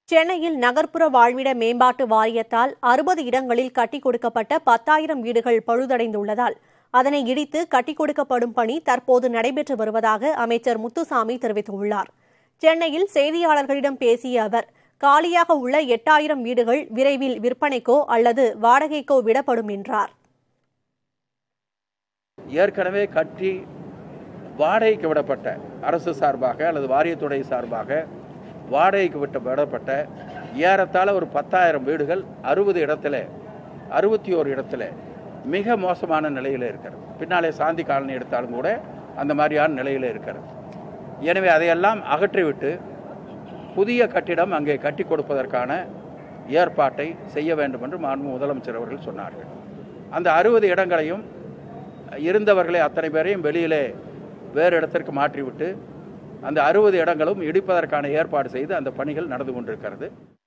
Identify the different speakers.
Speaker 1: சென்னையில் நகர்ப்புற வாழ்விட மேம்பாட்டு வாரியத்தால் அறுபது இடங்களில் கட்டிக் கொடுக்கப்பட்ட பத்தாயிரம் வீடுகள் பழுதடைந்துள்ளதால் அதனை இடித்து கட்டிக் கொடுக்கப்படும் பணி தற்போது நடைபெற்று வருவதாக அமைச்சர் முத்துசாமி தெரிவித்துள்ளார் சென்னையில் செய்தியாளர்களிடம் பேசிய அவர் காலியாக உள்ள எட்டாயிரம் வீடுகள் விரைவில் விற்பனைக்கோ அல்லது வாடகைக்கோ விடப்படும் என்றார்
Speaker 2: ஏற்கனவே கட்டி வாடகைக்கு விடப்பட்ட அரசு சார்பாக அல்லது வாரியத்துறை சார்பாக வாடகைக்கு விட்ட விடப்பட்ட ஏறத்தாழ ஒரு பத்தாயிரம் வீடுகள் அறுபது இடத்துல அறுபத்தி ஓரு இடத்துல மிக மோசமான நிலையில் இருக்கிறது பின்னாலே சாந்தி காலனி எடுத்தாலும் கூட அந்த மாதிரியான நிலையில் இருக்கிறது எனவே அதையெல்லாம் அகற்றிவிட்டு புதிய கட்டிடம் அங்கே கட்டி கொடுப்பதற்கான ஏற்பாட்டை செய்ய வேண்டும் என்று மாண்பு முதலமைச்சர் அவர்கள் சொன்னார்கள் அந்த அறுபது இடங்களையும் இருந்தவர்களை அத்தனை பேரையும் வெளியிலே வேறு இடத்திற்கு மாற்றிவிட்டு அந்த அறுபது இடங்களும் இடிப்பதற்கான ஏற்பாடு செய்து அந்த பணிகள் நடந்து கொண்டிருக்கிறது